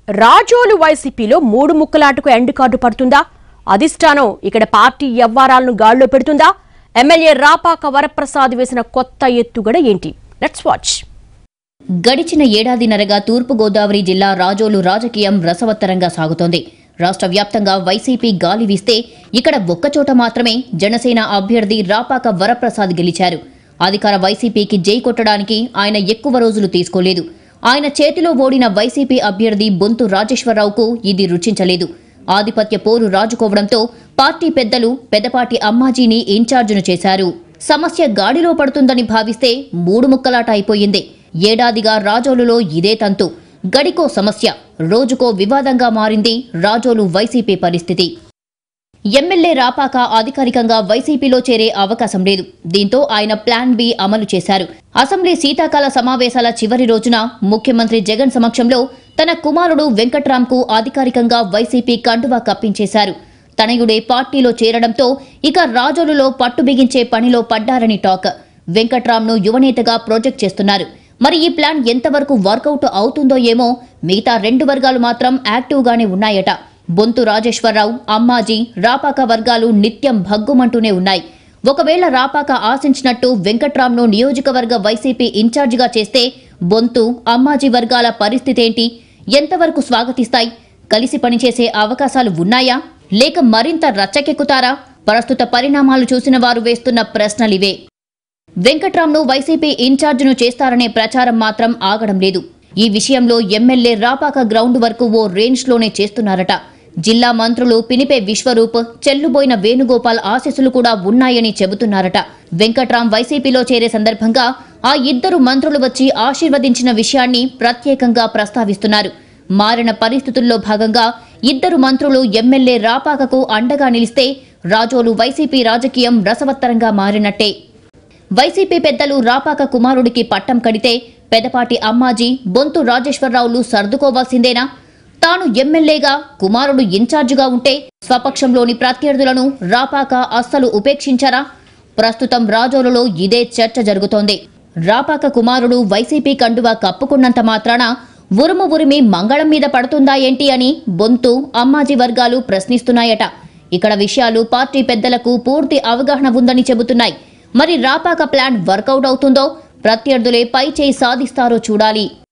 రాజోలు వైసీపీలో మూడు ముక్కలాటకు end card పడుతుందా అధిష్టానం ఇక్కడ పార్టీ వ్యవహారాలను గాల్లో పెడుతుందా ఎమ్మెల్యే రాపాక వరప్రసాద్ వేసిన కొత్త ఎత్తుగడ ఏంటి లెట్స్ వాచ్ గడిచిన ఏడాదిన్నరగా తూర్పుగోదావరి జిల్లా రాజోలు రాజకీయం రసవత్తరంగా సాగుతోంది రాష్ట్ర వ్యాప్తంగా వైసీపీ గాలి వీస్తే ఇక్కడ ఒక్కచోట మాత్రమే జనసేన అభ్యర్థి రాపాక వరప్రసాద్ గెలిచారు అధికార వైసీపీకి జై కొట్టడానికి ఆయన ఎక్కువ రోజులు తీసుకోలేదు ఆయన చేతిలో ఓడిన వైసీపీ అభ్యర్థి బొంతు రాజేశ్వరరావుకు ఇది రుచించలేదు ఆధిపత్య పోరు రాజుకోవడంతో పార్టీ పెద్దలు పెదపాటి అమ్మాజీని ఇన్ఛార్జును చేశారు సమస్య గాడిలో పడుతుందని భావిస్తే మూడు ముక్కలాట అయిపోయింది ఏడాదిగా రాజోలులో ఇదే తంతు గడికో సమస్య రోజుకో వివాదంగా మారింది రాజోలు వైసీపీ పరిస్థితి ఎమ్మెల్యే రాపాక అధికారికంగా వైసీపీలో చేరే అవకాశం లేదు దీంతో ఆయన ప్లాన్ బి అమలు చేశారు అసెంబ్లీ శీతాకాల సమావేశాల చివరి రోజున ముఖ్యమంత్రి జగన్ సమక్షంలో తన కుమారుడు వెంకట్రామ్కు అధికారికంగా వైసీపీ కండువా కప్పించేశారు తనయుడే పార్టీలో చేరడంతో ఇక రాజోలులో పట్టు బిగించే పనిలో పడ్డారని టాక్ వెంకట్రామ్ను యువనేతగా ప్రాజెక్ట్ చేస్తున్నారు మరి ఈ ప్లాన్ ఎంతవరకు వర్కౌట్ అవుతుందో ఏమో మిగతా రెండు వర్గాలు మాత్రం యాక్టివ్గానే ఉన్నాయట బొంతు రాజేశ్వరరావు అమ్మాజీ రాపాక వర్గాలు నిత్యం భగ్గుమంటూనే ఉన్నాయి ఒకవేళ రాపాక ఆశించినట్టు వెంకట్రామ్ను నియోజకవర్గ వైసీపీ ఇన్ఛార్జిగా చేస్తే బొంతు అమ్మాజీ వర్గాల పరిస్థితేంటి ఎంతవరకు స్వాగతిస్తాయి కలిసి పనిచేసే అవకాశాలు ఉన్నాయా లేక మరింత రచ్చకెక్కుతారా ప్రస్తుత పరిణామాలు చూసిన వారు వేస్తున్న ప్రశ్నలివే వెంకట్రామ్ను వైసీపీ ఇన్ఛార్జిను చేస్తారనే ప్రచారం మాత్రం ఆగడం లేదు ఈ విషయంలో ఎమ్మెల్యే రాపాక గ్రౌండ్ వరకు ఓ రేంజ్లోనే చేస్తున్నారట జిల్లా మంత్రులు పినిపే విశ్వరూప్ చెల్లుబోయిన వేణుగోపాల్ ఆశీస్సులు కూడా ఉన్నాయని చెబుతున్నారట వెంకట్రామ్ వైసీపీలో చేరే సందర్భంగా ఆ ఇద్దరు మంత్రులు వచ్చి ఆశీర్వదించిన విషయాన్ని ప్రత్యేకంగా ప్రస్తావిస్తున్నారు మారిన పరిస్థితుల్లో భాగంగా ఇద్దరు మంత్రులు ఎమ్మెల్యే రాపాకకు అండగా నిలిస్తే రాజోలు వైసీపీ రాజకీయం రసవత్తరంగా మారినట్టే వైసీపీ పెద్దలు రాపాక కుమారుడికి పట్టం కడితే పెదపాటి అమ్మాజీ బొంతు రాజేశ్వరరావులు సర్దుకోవాల్సిందేనా తాను ఎమ్మెల్యేగా కుమారుడు ఇన్ఛార్జిగా ఉంటే స్వపక్షంలోని ప్రత్యర్థులను రాపాక అస్సలు ఉపేక్షించారా ప్రస్తుతం రాజోలులో ఇదే చర్చ జరుగుతోంది రాపాక కుమారుడు వైసీపీ కండువా కప్పుకున్నంత మాత్రాన ఉరుము ఉరిమి మంగళం మీద పడుతుందా ఏంటి అని బొంతు అమ్మాజీ వర్గాలు ప్రశ్నిస్తున్నాయట ఇక్కడ విషయాలు పార్టీ పెద్దలకు పూర్తి అవగాహన ఉందని చెబుతున్నాయి మరి రాపాక ప్లాన్ వర్కౌట్ అవుతుందో ప్రత్యర్థులే పై చేయి సాధిస్తారో చూడాలి